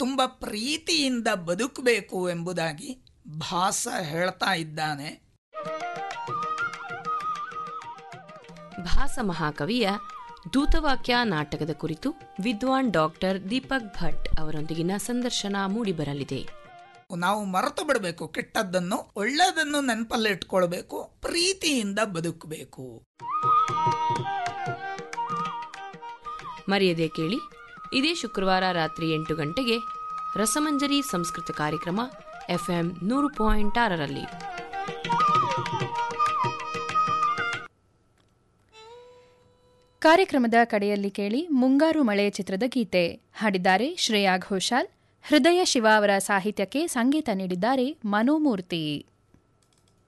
ತುಂಬ ಪ್ರೀತಿಯಿಂದ ಬದುಕಬೇಕು ಎಂಬುದಾಗಿ ಭಾಸ ಹೇಳ್ತಾ ಇದ್ದಾನೆ ಭಾಸ ಮಹಾಕವಿಯ ದೂತವಾಕ್ಯ ನಾಟಕದ ಕುರಿತು ವಿದ್ವಾನ್ ಡಾಕ್ಟರ್ ದೀಪಕ್ ಭಟ್ ಅವರೊಂದಿಗಿನ ಸಂದರ್ಶನ ಮೂಡಿಬರಲಿದೆ ನಾವು ಮರೆತು ಬಿಡಬೇಕು ಕೆಟ್ಟದ್ದನ್ನು ಒಳ್ಳೆಯದನ್ನು ನೆನಪಲ್ಲಿ ಇಟ್ಕೊಳ್ಬೇಕು ಪ್ರೀತಿಯಿಂದ ಬದುಕಬೇಕು ಮರೆಯದೆ ಕೇಳಿ ಇದೇ ಶುಕ್ರವಾರ ರಾತ್ರಿ ಎಂಟು ಗಂಟೆಗೆ ರಸಮಂಜರಿ ಸಂಸ್ಕೃತ ಕಾರ್ಯಕ್ರಮ ಎಫ್ಎಂ ನೂರು ಪಾಯಿಂಟ್ ಆರರಲ್ಲಿ ಕಾರ್ಯಕ್ರಮದ ಕಡೆಯಲ್ಲಿ ಕೇಳಿ ಮುಂಗಾರು ಮಳೆ ಚಿತ್ರದ ಗೀತೆ ಹಾಡಿದ್ದಾರೆ ಶ್ರೇಯಾ ಘೋಷಾಲ್ ಹೃದಯ ಶಿವ ಅವರ ಸಾಹಿತ್ಯಕ್ಕೆ ಸಂಗೀತ ನೀಡಿದ್ದಾರೆ ಮನೋಮೂರ್ತಿ